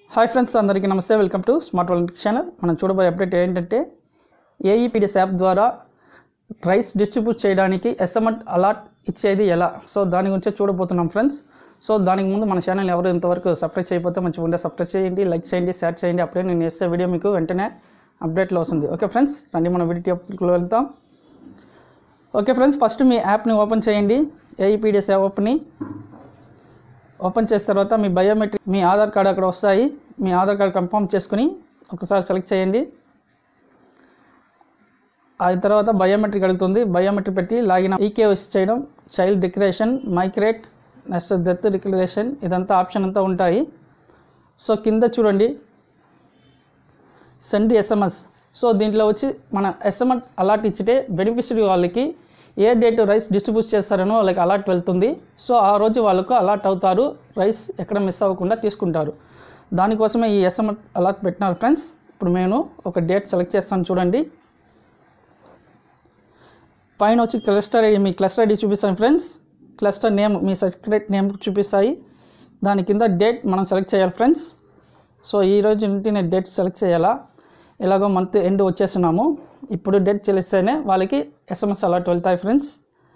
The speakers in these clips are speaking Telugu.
హాయ్ ఫ్రెండ్స్ అందరికీ నమస్తే welcome to smart world channel మనం చూడబోయే అప్డేట్ ఏంటంటే ఏఈపీడిఎస్ యాప్ ద్వారా రైస్ డిస్ట్రిబ్యూట్ చేయడానికి ఎస్ఎంఎట్ అలాట్ ఇచ్చేది ఎలా సో దాని గురించే చూడబోతున్నాం ఫ్రెండ్స్ సో దానికి ముందు మన ఛానల్ ఎవరు ఇంతవరకు సబ్స్క్రైబ్ చేయకపోతే మంచిగా ఉంటే సబ్స్క్రైబ్ చేయండి లైక్ చేయండి షేర్ చేయండి అప్పుడే నేను వేసే వీడియో మీకు వెంటనే అప్డేట్లో వస్తుంది ఓకే ఫ్రెండ్స్ రండి మన వీడియోకి వెళ్తాం ఓకే ఫ్రెండ్స్ ఫస్ట్ మీ యాప్ని ఓపెన్ చేయండి ఏఈపీడిఎస్ యాప్ని ఓపెన్ చేసిన తర్వాత మీ బయోమెట్రిక్ మీ ఆధార్ కార్డు అక్కడ వస్తాయి మీ ఆధార్ కార్డు కన్ఫర్మ్ చేసుకుని ఒకసారి సెలెక్ట్ చేయండి ఆ తర్వాత బయోమెట్రిక్ అడుగుతుంది బయోమెట్రిక్ పెట్టి లాగిన్ ఈకేఎస్ చేయడం child declaration migrate next death declaration ఇదంతా ఆప్షన్ అంతా ఉంటాయి సో కింద చూడండి సెండ్ ఎస్ఎంఎస్ సో దీంట్లో వచ్చి మన ఎస్ఎంఎస్ అలర్ట్ ఇచ్చితే బెనిఫిషరీ వాళ్ళకి ఏ డేట్ రైస్ డిస్ట్రిబ్యూట్ చేస్తారనో వాళ్ళకి అలర్ట్ వెళ్తుంది సో ఆ రోజు వాళ్ళకు అలర్ట్ అవుతారు రైస్ ఎక్కడ మిస్ అవ్వకుండా తీసుకుంటారు దానికోసమే ఈ ఎస్ఎంఎస్ అలర్ట్ పెట్టినారు ఫ్రెండ్స్ ఇప్పుడు నేను ఒక డేట్ సెలెక్ట్ చేస్తాను చూడండి పైన వచ్చి క్లస్టర్ ఐడి మీ క్లస్టర్ ఐడి చూపిస్తాను ఫ్రెండ్స్ క్లస్టర్ నేమ్ మీ సర్టిఫికేట్ నేమ్ చూపిస్తాయి దాని కింద డేట్ మనం సెలెక్ట్ చేయాలి ఫ్రెండ్స్ సో ఈ రోజు నుండి నేను డేట్ సెలెక్ట్ చేయాలా ఎలాగో మంత్ ఎండ్ వచ్చేస్తున్నాము ఇప్పుడు డేట్ చెల్లిస్తేనే వాళ్ళకి ఎస్ఎంఎస్ అలర్ట్ వెళ్తాయి ఫ్రెండ్స్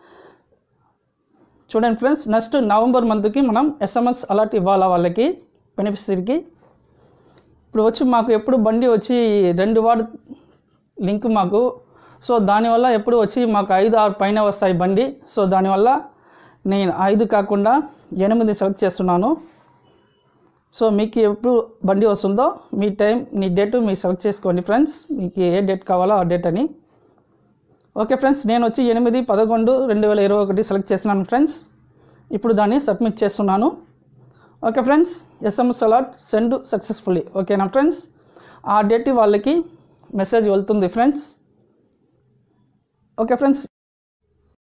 చూడండి ఫ్రెండ్స్ నెక్స్ట్ నవంబర్ మంత్కి మనం ఎస్ఎంఎస్ అలర్ట్ ఇవ్వాలా వాళ్ళకి బెనిఫిషరీకి ఇప్పుడు వచ్చి మాకు ఎప్పుడు బండి వచ్చి రెండు వార్డ్ లింక్ మాకు సో దానివల్ల ఎప్పుడు వచ్చి మాకు ఐదు ఆరు పైన వస్తాయి బండి సో దానివల్ల నేను ఐదు కాకుండా ఎనిమిది సెలెక్ట్ చేస్తున్నాను సో మీకు ఎప్పుడు బండి వస్తుందో మీ టైం మీ డేట్ మీరు సెలెక్ట్ చేసుకోండి ఫ్రెండ్స్ మీకు ఏ డేట్ కావాలో ఆ డేట్ అని ఓకే ఫ్రెండ్స్ నేను వచ్చి ఎనిమిది పదకొండు రెండు వేల ఇరవై ఒకటి సెలెక్ట్ చేస్తున్నాను ఫ్రెండ్స్ ఇప్పుడు దాన్ని సబ్మిట్ చేస్తున్నాను okay friends SMS alert send successfully ఓకేనా ఫ్రెండ్స్ ఆ డేట్ వాళ్ళకి మెసేజ్ వెళ్తుంది ఫ్రెండ్స్ ఓకే ఫ్రెండ్స్